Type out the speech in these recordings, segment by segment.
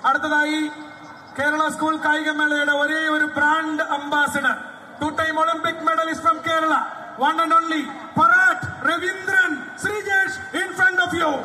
അടുത്തതായി കേരള സ്കൂൾ കായികമേളയുടെ ഒരേ ഒരു brand ambassador two time Olympic medallist from Kerala one and only Parattu Raveendran Sreejesh in front of you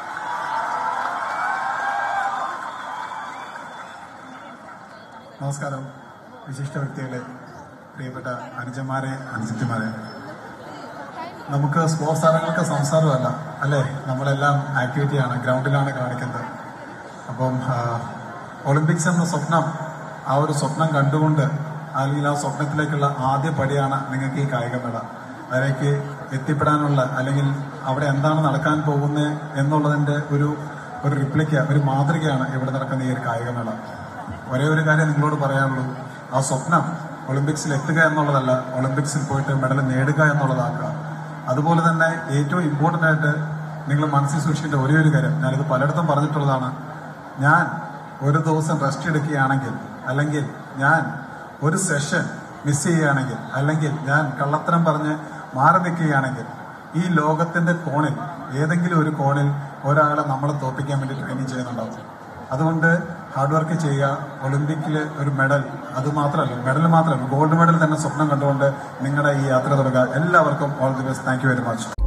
നമസ്കാരം വിശിഷ്ട വ്യക്തികളെ പ്രിയപ്പെട്ട അനുജന്മാരെ അനുജത്തിമാരെ നമുക്ക് സ്പോർട്സ് താരങ്ങൾക്ക് സംസാരമല്ല അല്ലേ നമ്മളെല്ലാം ആക്ടിവിറ്റിയാണ് ഗ്രൗണ്ടിലാണ് കാണിക്കുന്നത് അപ്പം ആ, ഒളിമ്പിക്സ് എന്ന സ്വപ്നം ആ ഒരു സ്വപ്നം കണ്ടുകൊണ്ട് അല്ലെങ്കിൽ ആ സ്വപ്നത്തിലേക്കുള്ള ആദ്യ പടിയാണ് നിങ്ങൾക്ക് ഈ കായികമേള അതിലേക്ക് എത്തിപ്പെടാനുള്ള അല്ലെങ്കിൽ അവിടെ എന്താണ് നടക്കാൻ പോകുന്നത് എന്നുള്ളതിന്റെ ഒരു ഒരു റിപ്ലിക്ക ഒരു മാതൃകയാണ് ഇവിടെ നടക്കുന്ന ഈ ഒരു കായികമേള ഒരേ ഒരു കാര്യം നിങ്ങളോട് പറയാനുള്ളൂ ആ സ്വപ്നം ഒളിമ്പിക്സിൽ എത്തുക എന്നുള്ളതല്ല ഒളിമ്പിക്സിൽ പോയിട്ട് മെഡൽ നേടുക എന്നുള്ളതാക്കുക അതുപോലെ തന്നെ ഏറ്റവും ഇമ്പോർട്ടൻ്റ് ആയിട്ട് നിങ്ങൾ മനസ്സിൽ സൂക്ഷിക്കേണ്ട ഒരേ ഒരു കാര്യം ഞാനിത് പലയിടത്തും പറഞ്ഞിട്ടുള്ളതാണ് ഞാൻ ഒരു ദിവസം റെസ്റ്റ് എടുക്കുകയാണെങ്കിൽ അല്ലെങ്കിൽ ഞാൻ ഒരു സെഷൻ മിസ് ചെയ്യുകയാണെങ്കിൽ അല്ലെങ്കിൽ ഞാൻ കള്ളത്തരം പറഞ്ഞ് മാറി നിൽക്കുകയാണെങ്കിൽ ഈ ലോകത്തിന്റെ കോണിൽ ഏതെങ്കിലും ഒരു കോണിൽ ഒരാളെ നമ്മളെ തോപ്പിക്കാൻ വേണ്ടി ട്രെയിനിങ് ചെയ്യുന്നുണ്ടാവും അതുകൊണ്ട് ഹാർഡ് വർക്ക് ചെയ്യുക ഒളിമ്പിക്കിൽ ഒരു മെഡൽ അത് മാത്രമല്ല മെഡൽ മാത്രമല്ല ഗോൾഡ് മെഡൽ തന്നെ സ്വപ്നം കണ്ടുകൊണ്ട് നിങ്ങളുടെ ഈ യാത്ര തുടങ്ങുക എല്ലാവർക്കും all the best thank you very much